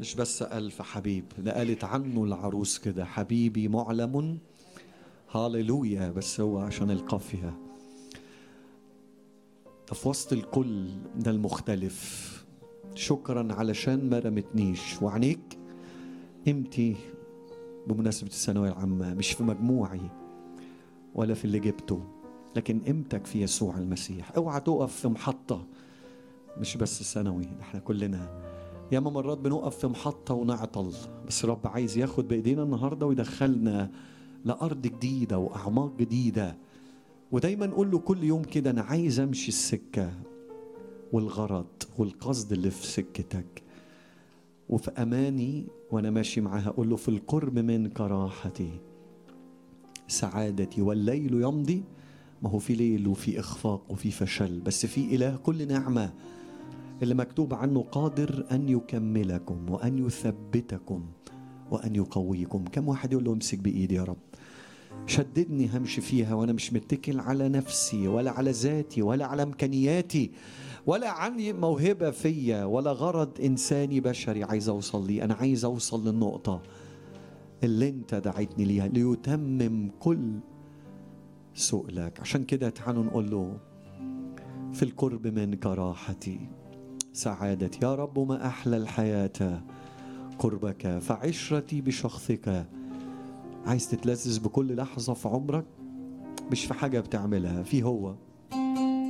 مش بس ألف حبيب ده قالت عنه العروس كده حبيبي معلم هاليلويا بس هو عشان القافية ده في وسط الكل ده المختلف شكرا علشان ما رمتنيش وعينيك قيمتي بمناسبة الثانوية العامة مش في مجموعي ولا في اللي جبته لكن قيمتك في يسوع المسيح اوعى تقف في محطة مش بس ثانوي احنا كلنا ياما مرات بنقف في محطة ونعطل بس رب عايز ياخد بإيدينا النهاردة ويدخلنا لأرض جديدة وأعماق جديدة ودايما نقول له كل يوم كده أنا عايز أمشي السكة والغرض والقصد اللي في سكتك وفي أماني وأنا ماشي معاها أقول له في القرب منك راحتي سعادتي والليل يمضي ما هو في ليل وفي إخفاق وفي فشل بس في إله كل نعمة اللي مكتوب عنه قادر أن يكملكم وأن يثبتكم وأن يقويكم كم واحد يقول له امسك بإيدي يا رب شددني همشي فيها وأنا مش متكل على نفسي ولا على ذاتي ولا على إمكانياتي ولا عندي موهبة فيا ولا غرض إنساني بشري عايز أوصل ليه أنا عايز أوصل للنقطة اللي أنت دعيتني ليها ليتمم كل سؤلك عشان كده تعالوا نقول له في القرب منك راحتي سعادتي يا رب ما أحلى الحياة قربك فعشرتي بشخصك عايز تتلذذ بكل لحظة في عمرك مش في حاجة بتعملها في هو